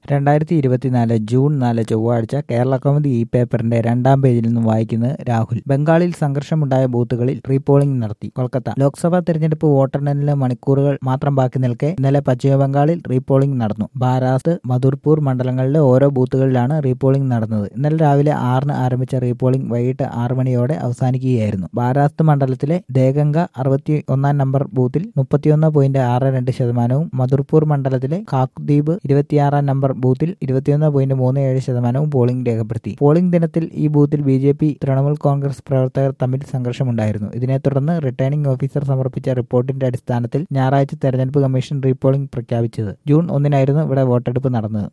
രണ്ടായിരത്തി ഇരുപത്തിനാല് ജൂൺ നാല് ചൊവ്വാഴ്ച കേരള കൗമുദി ഇ പേപ്പറിന്റെ രണ്ടാം പേജിൽ നിന്നും വായിക്കുന്നത് രാഹുൽ ബംഗാളിൽ സംഘർഷമുണ്ടായ ബൂത്തുകളിൽ റീപോളിംഗ് നടത്തി കൊൽക്കത്ത ലോക്സഭാ തെരഞ്ഞെടുപ്പ് വോട്ടെണ്ണലിന് മണിക്കൂറുകൾ മാത്രം ബാക്കി നിൽക്കെ ഇന്നലെ പശ്ചിമബംഗാളിൽ റീപോളിംഗ് നടന്നു ബാരാസ്ത് മധുർപൂർ മണ്ഡലങ്ങളിലെ ഓരോ ബൂത്തുകളിലാണ് റീപോളിംഗ് നടന്നത് ഇന്നലെ രാവിലെ ആറിന് ആരംഭിച്ച റീപോളിംഗ് വൈകിട്ട് ആറ് മണിയോടെ അവസാനിക്കുകയായിരുന്നു ബാരാസ്ത് മണ്ഡലത്തിലെ ദേഗംഗ അറുപത്തി ഒന്നാം നമ്പർ ബൂത്തിൽ മുപ്പത്തിയൊന്ന് പോയിന്റ് ആറ് രണ്ട് ശതമാനവും മധുർപൂർ മണ്ഡലത്തിലെ കാക്ദ്വീപ് ഇരുപത്തിയാറാം നമ്പർ ബൂത്തിൽ ഇരുപത്തിയൊന്ന് പോയിന്റ് മൂന്ന് ഏഴ് ശതമാനവും പോളിംഗ് രേഖപ്പെടുത്തി പോളിംഗ് ദിനത്തിൽ ഈ ബൂത്തിൽ B J P Trinamool Congress പ്രവർത്തകർ തമ്മിൽ സംഘർഷമുണ്ടായിരുന്നു ഇതിനെ തുടർന്ന് റിട്ടേണിംഗ് ഓഫീസർ സമർപ്പിച്ച റിപ്പോർട്ടിന്റെ അടിസ്ഥാനത്തിൽ ഞായറാഴ്ച തെരഞ്ഞെടുപ്പ് കമ്മീഷൻ റീപോളിംഗ് പ്രഖ്യാപിച്ചത് ജൂൺ ഒന്നിനായിരുന്നു ഇവിടെ വോട്ടെടുപ്പ് നടന്നത്